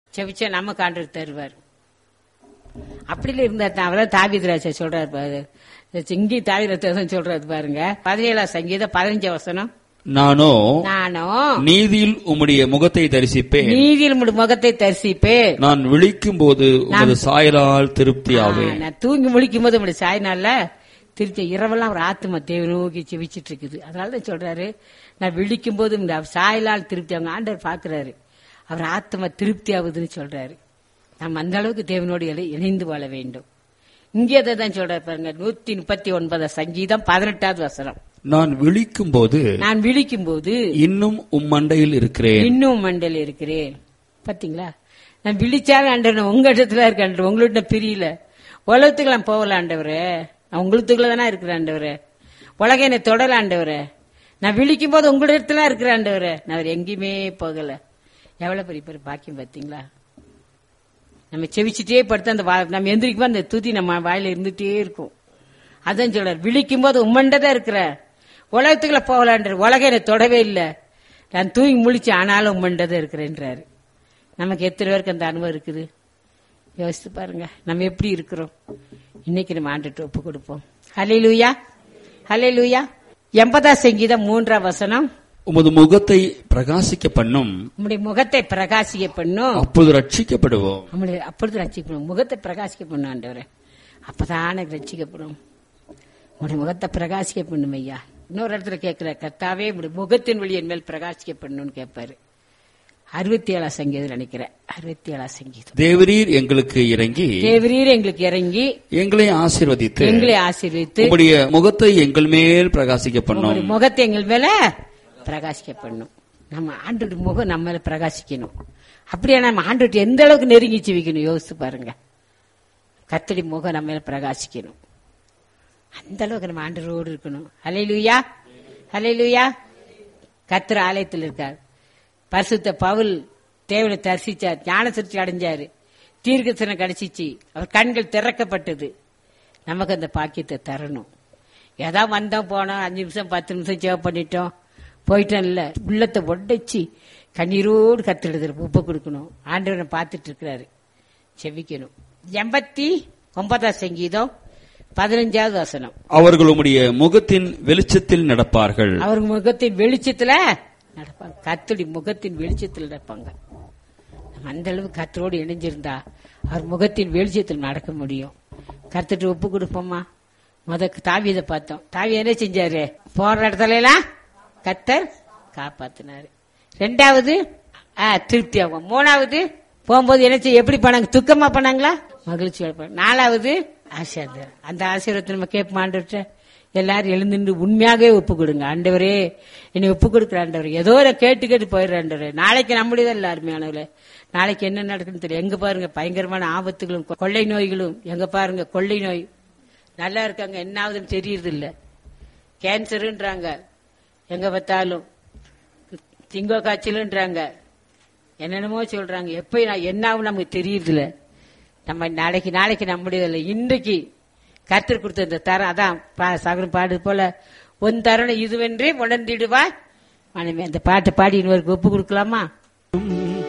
செவிச்சா நமக்கு ஆண்டவர் தருவார் அப்படில இருந்தா தான் அவதான் தாவிதராஜா சொல்றாரு பாரு இங்கேயும் தாவிரத்தை சொல்றாரு பாருங்க பதினேழாம் சங்கீதம் பதினஞ்சு வசனம் நானோ நானும் நீதியில் உம்முடைய முகத்தை தரிசிப்பேன் நீதியில் உம்முடைய முகத்தை தரிசிப்பே நான் விழிக்கும் போது உமது சாயலால் திருப்தியாவேன் நான் தூங்கி முழிக்கும் போது உங்களுடைய சாய்நாள்ல திருச்சி இரவெல்லாம் ஒரு ஆத்மா தேவ நோக்கி செவிச்சிட்டு இருக்குது அதனால தான் சொல்றாரு நான் விழிக்கும் போது இந்த சாயலால் திருப்தி அவங்க ஆண்டவர் பாக்குறாரு அவர் ஆத்மா திருப்தி ஆகுதுன்னு சொல்றாரு நம்ம அந்த அளவுக்கு தேவனோடு இணை- இணைந்து வாழ வேண்டும் இங்கே அதை தான் சொல்றாரு பாருங்க நூத்தி முப்பத்தி ஒன்பதாம் சங்கீதம் பதினெட்டாவது வசனம் நான் விழிக்கும் போது நான் விழிக்கும் போது இன்னும் உம் மண்டையில் இருக்கிறேன் இன்னும் மண்டல இருக்கிறேன் பாத்தீங்களா நான் விழிச்சாலும் ஆண்டவர் உங்க இடத்துல இருக்க ஆண்டவர் உங்கள்ட்ட பிரியல உலகத்துக்கு நான் போகல ஆண்டவரே நான் உங்களுக்குள்ள தானே இருக்கிற ஆண்டவரே உலக என்னை தொடல ஆண்டவரே நான் விழிக்கும் போது உங்க இடத்துல இருக்கிற ஆண்டவரே நான் அவர் எங்கேயுமே போகல எவ்வளவு பெரிய பெரிய பாக்கியம் பாத்தீங்களா நம்ம செவிச்சிட்டே படுத்து அந்த வா- நம்ம எந்திரிக்கும் போது அந்த துதி நம்ம வாயில இருந்துட்டே இருக்கும் அதான் சொல்றார் விழிக்கும் போது உம்மண்டதான் இருக்கிற உலகத்துக்குள்ள போகலான்ற உலகம் என்னை தொடவே இல்லை நான் தூங்கி முழிச்சு ஆனாலும் உம்மண்டதான் இருக்கிறேன்றாரு நமக்கு எத்தனை பேருக்கு அந்த அனுபவம் இருக்குது யோசித்து பாருங்க நம்ம எப்படி இருக்கிறோம் இன்னைக்கு நம்ம ஆண்டுட்டு ஒப்பு கொடுப்போம் ஹலே லூயா ஹலே லூயா எண்பதாம் சங்கீதம் மூன்றாம் வசனம் உமது முகத்தை பிரகாசிக்க பண்ணும் நம்முடைய முகத்தை பிரகாசிக்க பண்ணும் அப்பொழுது ரட்சிக்கப்படுவோம் நம்முடைய அப்பொழுது ரட்சிக்கப்படும் முகத்தை பிரகாசிக்க பண்ணும் ஆண்டவரே அப்பதான் எனக்கு ரட்சிக்கப்படும் உங்களுடைய முகத்தை பிரகாசிக்க பண்ணும் ஐயா இன்னொரு இடத்துல கேட்கிற கர்த்தாவே உங்களுடைய முகத்தின் வழி என் மேல் பிரகாசிக்க பண்ணணும்னு கேட்பாரு அறுபத்தி ஏழாம் சங்கீதம் நினைக்கிறேன் அறுபத்தி ஏழாம் சங்கீதம் தேவரீர் எங்களுக்கு இறங்கி தேவரீர் எங்களுக்கு இறங்கி எங்களை ஆசீர்வதித்து எங்களை ஆசீர்வித்து உம்முடைய முகத்தை எங்கள் மேல் பிரகாசிக்க பண்ணும் உங்களுடைய முகத்தை எங்கள் மேல பிரகாசிக்க பண்ணும் நம்ம ஆண்டோட முகம் நம்ம மேல பிரகாசிக்கணும் அப்படியே நம்ம ஆண்டோட எந்த அளவுக்கு நெருங்கிச்சு வைக்கணும் யோசிச்சு பாருங்க கத்தடி முகம் நம்ம மேல பிரகாசிக்கணும் அந்த அளவுக்கு நம்ம ஆண்டரோடு இருக்கணும் ஹலே லூயா ஹலே லூயா கத்திர ஆலயத்தில் இருக்கார் பரிசுத்த பவுல் தேவனை தரிசிச்சார் ஞான சிறுச்சி அடைஞ்சாரு தீர்க்கசனம் கிடைச்சிச்சு அவர் கண்கள் திறக்கப்பட்டது நமக்கு அந்த பாக்கியத்தை தரணும் ஏதா வந்தோம் போனோம் அஞ்சு நிமிஷம் பத்து நிமிஷம் சேவ் பண்ணிட்டோம் போயிட்டோம் இல்ல உள்ளத்தை ஒடைச்சு கண்ணீரோடு கத்திடுது உப்பு கொடுக்கணும் ஆண்டவனை பார்த்துட்டு இருக்கிறாரு செவிக்கணும் எண்பத்தி ஒன்பதாம் சங்கீதம் பதினஞ்சாவது வசனம் அவர்கள் உம்முடைய முகத்தின் வெளிச்சத்தில் நடப்பார்கள் அவர் முகத்தின் வெளிச்சத்துல நடப்பாங்க கத்துடி முகத்தின் வெளிச்சத்தில் நடப்பாங்க நம்ம அந்த அளவு கத்தரோடு இணைஞ்சிருந்தா அவர் முகத்தின் வெளிச்சத்தில் நடக்க முடியும் கத்துட்டு ஒப்பு கொடுப்போமா முத தாவியதை பார்த்தோம் தாவி என்ன செஞ்சாரு போற இடத்துல எல்லாம் கத்தர் காப்பாத்தினாரு ரெண்டாவது ஆ, திருப்தி ஆகும் மூணாவது போகும்போது என்ன செய்ய எப்படி பண்ணாங்க துக்கமா பண்ணாங்களா மகிழ்ச்சியோட பண்ணாங்க. நாலாவது ஆசீர்வாதம் அந்த ஆசீர்வாதத்தை நம்ம கேட்போம் எல்லாரும் எழுந்துட்டு உண்மையாகவே ஒப்பு கொடுங்க ஆண்டவரே என்னை ஒப்பு கொடுக்குற ஆண்டவர் ஏதோ ஒரு கேட்டு கேட்டு போயிடுற ஆண்டவரே நாளைக்கு நம்முடையதான் இல்ல அருமையானவர்களே நாளைக்கு என்ன நடக்குன்னு தெரியும் எங்க பாருங்க பயங்கரமான ஆபத்துகளும் கொள்ளை நோய்களும் எங்க பாருங்க கொள்ளை நோய் நல்லா இருக்காங்க என்ன ஆகுதுன்னு தெரியறது இல்ல கேன்சருன்றாங்க எங்க பார்த்தாலும் திங்கோ காய்ச்சலுன்றாங்க என்னென்னமோ சொல்றாங்க எப்ப நான் என்ன ஆகும் நமக்கு தெரியுதுல நம்ம நாளைக்கு நாளைக்கு நம்முடையதில்லை இன்றைக்கு கத்தர் கொடுத்த இந்த தரம் அதான் பா- சகலம் பாடு போல உன் தருணம் இதுவென்றே உணர்ந்திடுவாய் மனைவி அந்த பாட்டை பாடி இன்னொருக்கு ஒப்பு கொடுக்கலாமா